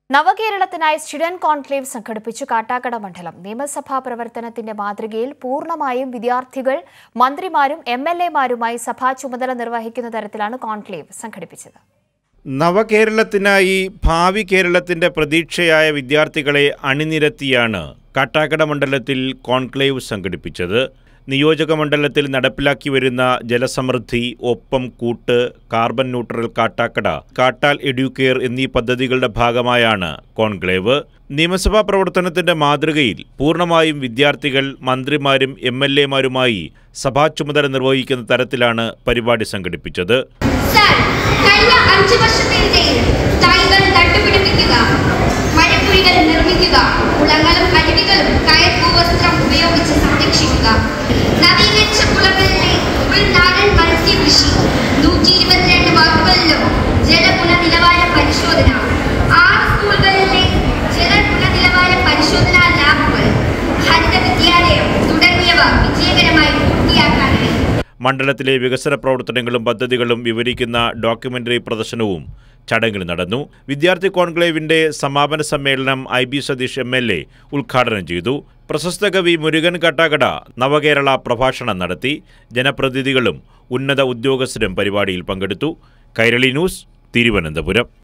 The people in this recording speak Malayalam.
നവകേരളത്തിനായി സ്റ്റുഡന്റ് കോൺക്ലേവ് സംഘടിപ്പിച്ചു കാട്ടാക്കട മണ്ഡലം നിയമസഭാ പ്രവർത്തനത്തിന്റെ മാതൃകയിൽ പൂർണ്ണമായും വിദ്യാർത്ഥികൾ മന്ത്രിമാരും എം എൽ എമാരുമായി സഭാ ചുമതല നിർവഹിക്കുന്ന തരത്തിലാണ് കോൺക്ലേവ് സംഘടിപ്പിച്ചത് നവകേരളത്തിനായി ഭാവി കേരളത്തിന്റെ പ്രതീക്ഷയായ വിദ്യാർത്ഥികളെ അണിനിരത്തിയാണ് കാട്ടാക്കട മണ്ഡലത്തിൽ കോൺക്ലേവ് സംഘടിപ്പിച്ചത് നിയോജക മണ്ഡലത്തിൽ നടപ്പിലാക്കി വരുന്ന ജലസമൃദ്ധി ഒപ്പം കൂട്ട് carbon neutral Kattakada Kattal Educare എന്നീ പദ്ധതികളുടെ ഭാഗമായാണ് കോൺക്ലേവ് നിയമസഭാ പ്രവർത്തനത്തിന്റെ മാതൃകയിൽ പൂർണ്ണമായും വിദ്യാർത്ഥികൾ മന്ത്രിമാരും എം എൽ എമാരുമായി സഭാ ചുമതല നിർവഹിക്കുന്ന തരത്തിലാണ് പരിപാടി സംഘടിപ്പിച്ചത് സർ കഴിഞ്ഞ അഞ്ചു വർഷത്തിനിടയിൽ തൈകൾ നട്ടുപിടിപ്പിക്കുക മഴക്കുഴികൾ നിർമ്മിക്കുക കുളങ്ങളും അരുവികളും കയർഭൂവസ്ത്രം ഉപയോഗിച്ച് സംരക്ഷിക്കുക നവീകരിച്ച കുളങ്ങളിലെ ഉൾനാടൻ മത്സ്യകൃഷി നൂറ്റി ഇരുപത്തിരണ്ട് വാക്കുകളിലും ജലഗുണനിലവാര പരിശോധന ആറ് സ്കൂളുകളിലെ ജലഗുണനിലവാര പരിശോധനാ ലാബുകൾ ഹരിത വിദ്യാലയം തുടങ്ങിയവ വിജയകരമായി പൂർത്തിയാക്കാനായി മണ്ഡലത്തിലെ വികസന പ്രവർത്തനങ്ങളും പദ്ധതികളും വിവരിക്കുന്ന ഡോക്യുമെന്ററി പ്രദർശനവും ചടങ്ങിൽ നടന്നു വിദ്യാർത്ഥി കോൺക്ലേവിന്റെ സമാപന സമ്മേളനം I B Satheesh M L A ഉദ്ഘാടനം ചെയ്തു പ്രശസ്ത കവി മുരുകൻ കട്ടാക്കട നവകേരള പ്രഭാഷണം നടത്തി ജനപ്രതിനിധികളും ഉന്നത ഉദ്യോഗസ്ഥരും പരിപാടിയിൽ പങ്കെടുത്തു കൈരളി ന്യൂസ് തിരുവനന്തപുരം